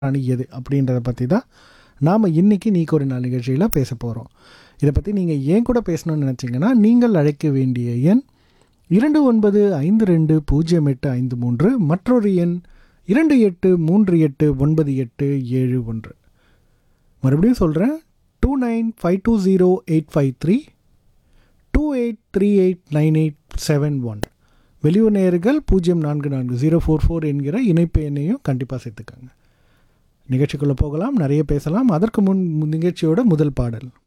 அணி எது அப்படின்றத பற்றி தான் நாம் இன்றைக்கி நீக்கு ஒரு நாள் நிகழ்ச்சியில் பேச போகிறோம் இதை பற்றி நீங்கள் ஏன் கூட பேசணும்னு நினச்சிங்கன்னா நீங்கள் அழைக்க வேண்டிய எண் இரண்டு ஒன்பது ஐந்து ரெண்டு பூஜ்ஜியம் எட்டு ஐந்து மூன்று மற்றொரு எண் இரண்டு எட்டு மூன்று எட்டு ஒன்பது எட்டு ஏழு ஒன்று மறுபடியும் சொல்கிறேன் two nine five two zero eight five three two eight three eight nine eight seven one வெளியூர் நேயர்கள் பூஜ்ஜியம் நான்கு நான்கு ஜீரோ ஃபோர் ஃபோர் என்கிற இணைப்பு எண்ணையும் கண்டிப்பாக சேர்த்துக்கோங்க நிகழ்ச்சிக்குள்ளே போகலாம் நிறைய பேசலாம் அதற்கு முன் நிகழ்ச்சியோட முதல் பாடல்